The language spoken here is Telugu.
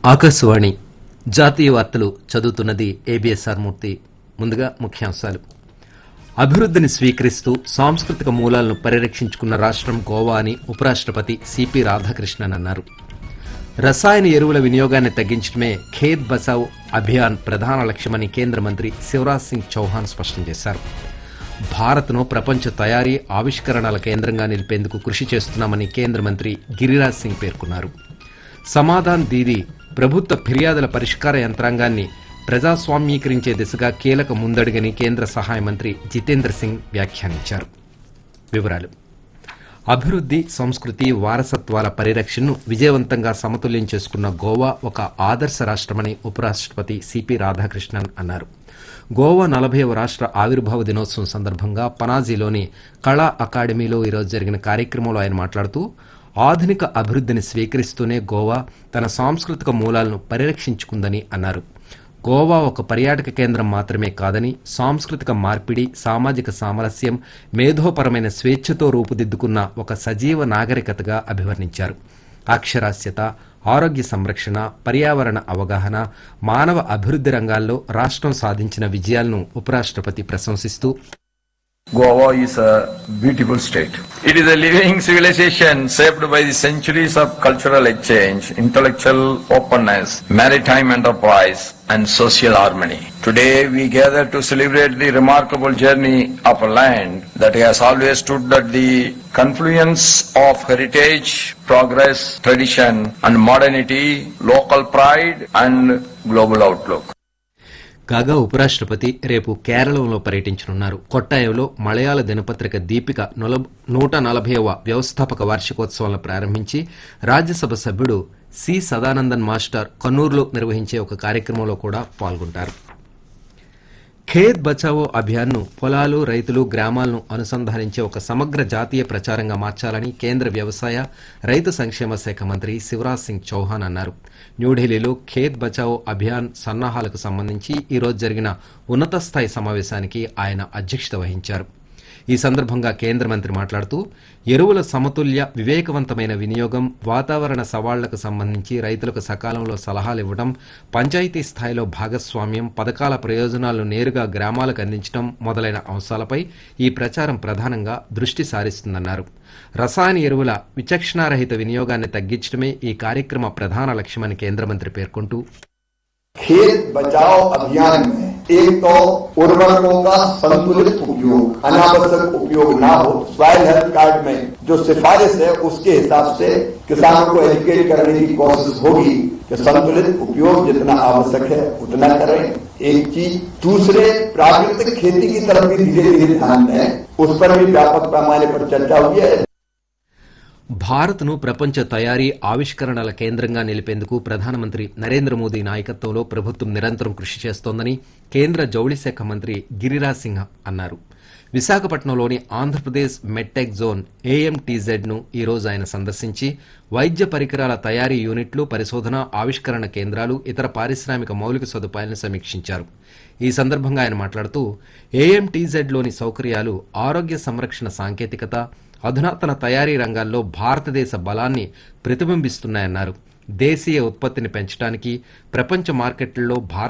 ఆకాశవాణి జాతీయ వార్తలు చదువుతున్నది ఏబిఎస్ఆర్ మూర్తి ముందుగా ముఖ్యాంశాలు అభివృద్ధిని స్వీకరిస్తూ సాంస్కృతిక మూలాలను పరిరక్షించుకున్న రాష్ట్రం గోవా అని ఉపరాష్ట్రపతి సిపి రాధాకృష్ణన్ అన్నారు రసాయన ఎరువుల వినియోగాన్ని తగ్గించడమే ఖేత్ బచావ్ అభియాన్ ప్రధాన లక్ష్యమని కేంద్ర మంత్రి శివరాజ్ సింగ్ చౌహాన్ స్పష్టం చేశారు భారత్ను ప్రపంచ తయారీ ఆవిష్కరణల కేంద్రంగా నిలిపేందుకు కృషి చేస్తున్నామని కేంద్ర మంత్రి గిరిరాజ్ సింగ్ పేర్కొన్నారు సమాధాన్ దీది ప్రభుత్వ ఫిర్యాదుల పరిష్కార యంత్రాంగాన్ని ప్రజాస్వామ్యీకరించే దిశగా కీలక ముందడుగని కేంద్ర సహాయ మంత్రి జితేంద్ర సింగ్ వ్యాఖ్యానించారు వివరాలు అభివృద్ధి సంస్కృతి వారసత్వాల పరిరక్షణను విజయవంతంగా సమతుల్యం చేసుకున్న గోవా ఒక ఆదర్శ రాష్ట్రమని ఉపరాష్ట్రపతి సిపి రాధాకృష్ణన్ అన్నారు గోవా నలభైవ రాష్ట్ర ఆవిర్భావ దినోత్సవం సందర్భంగా పనాజీలోని కళా అకాడమీలో ఈరోజు జరిగిన కార్యక్రమంలో ఆయన మాట్లాడుతూ ఆధునిక అభివృద్ధిని స్వీకరిస్తూనే గోవా తన సాంస్కృతిక మూలాలను పరిరక్షించుకుందని అన్నారు గోవా ఒక పర్యాటక కేంద్రం మాత్రమే కాదని సాంస్కృతిక మార్పిడి సామాజిక సామరస్యం మేధోపరమైన స్వేచ్ఛతో రూపుదిద్దుకున్న ఒక సజీవ నాగరికతగా అభివర్ణించారు అక్షరాస్యత ఆరోగ్య సంరక్షణ పర్యావరణ అవగాహన మానవ అభివృద్ధి రంగాల్లో రాష్ట్రం సాధించిన విజయాలను ఉపరాష్ట్రపతి ప్రశంసిస్తూ Goa is a beautiful state. It is a living civilization shaped by the centuries of cultural exchange, intellectual openness, maritime enterprise, and social harmony. Today we gather to celebrate the remarkable journey of a land that has always stood at the confluence of heritage, progress, tradition, and modernity, local pride, and global outlook. కాగా ఉపరాష్ట్రపతి రేపు కేరళంలో పర్యటించనున్నారు కొట్టాయంలో మలయాళ దినపత్రిక దీపిక నొల- నూట నలభైవ వ్యవస్థాపక వార్షికోత్సవాలను ప్రారంభించి రాజ్యసభ సభ్యుడు సి సదానందన్ మాస్టర్ కన్నూరులో నిర్వహించే ఒక కార్యక్రమంలో కూడా పాల్గొంటారు ఖేత్ బచావో అభియాన్ను పొలాలు రైతులు గ్రామాలను అనుసంధానించే ఒక సమగ్ర జాతీయ ప్రచారంగా మార్చాలని కేంద్ర వ్యవసాయ రైతు సంక్షేమ శాఖ మంత్రి శివరాజ్ సింగ్ చౌహాన్ అన్నారు న్యూఢిల్లీలో ఖేత్ బచావో అభియాన్ సన్నాహాలకు సంబంధించి ఈ రోజు జరిగిన ఉన్నత స్థాయి సమావేశానికి ఆయన అధ్యక్షత వహించారు ఈ సందర్భంగా కేంద్ర మంత్రి మాట్లాడుతూ ఎరువుల సమతుల్య వివేకవంతమైన వినియోగం వాతావరణ సవాళ్లకు సంబంధించి రైతులకు సకాలంలో సలహాలు ఇవ్వడం పంచాయతీ స్థాయిలో భాగస్వామ్యం పథకాల ప్రయోజనాలను నేరుగా గ్రామాలకు అందించడం మొదలైన అంశాలపై ఈ ప్రచారం ప్రధానంగా దృష్టి సారిస్తుందన్నారు రసాయన ఎరువుల విచక్షణారహిత వినియోగాన్ని తగ్గించడమే ఈ కార్యక్రమ ప్రధాన లక్ష్యమని కేంద్ర మంత్రి పేర్కొంటూ खेत बचाओ अभियान में एक तो उर्वरकों का संतुलित उपयोग अनावश्यक उपयोग ना हो सॉइल हेल्थ कार्ड में जो सिफारिश है उसके हिसाब से किसानों को एजुकेट करने की कोशिश होगी कि संतुलित उपयोग जितना आवश्यक है उतना करें एक चीज दूसरे प्राकृतिक खेती की तरफ भी धीरे धीरे ध्यान दें उस पर भी व्यापक पैमाने पर चर्चा हुई है భారత్ను ప్రపంచ తయారీ ఆవిష్కరణల కేంద్రంగా నిలిపేందుకు ప్రధానమంత్రి నరేంద్ర మోదీ నాయకత్వంలో ప్రభుత్వం నిరంతరం కృషి చేస్తోందని కేంద్ర జౌళి శాఖ మంత్రి గిరిరాజ్ సింగ్ అన్నారు విశాఖపట్నంలోని ఆంధ్రప్రదేశ్ మెట్టెక్ జోన్ ఏఎంటీజెడ్ ను ఈ రోజు ఆయన సందర్శించి వైద్య పరికరాల తయారీ యూనిట్లు పరిశోధన ఆవిష్కరణ కేంద్రాలు ఇతర పారిశ్రామిక మౌలిక సదుపాయాలను సమీక్షించారు ఈ సందర్భంగా ఆయన మాట్లాడుతూ ఏఎంటీజెడ్ లోని సౌకర్యాలు ఆరోగ్య సంరక్షణ సాంకేతికత అధునాతన తయారీ రంగాల్లో భారతదేశ బలాన్ని ప్రతిబింబిస్తున్నాయన్నారు దేశీయ ఉత్పత్తిని పెంచడానికి ప్రపంచ మార్కెట్లలో భారత్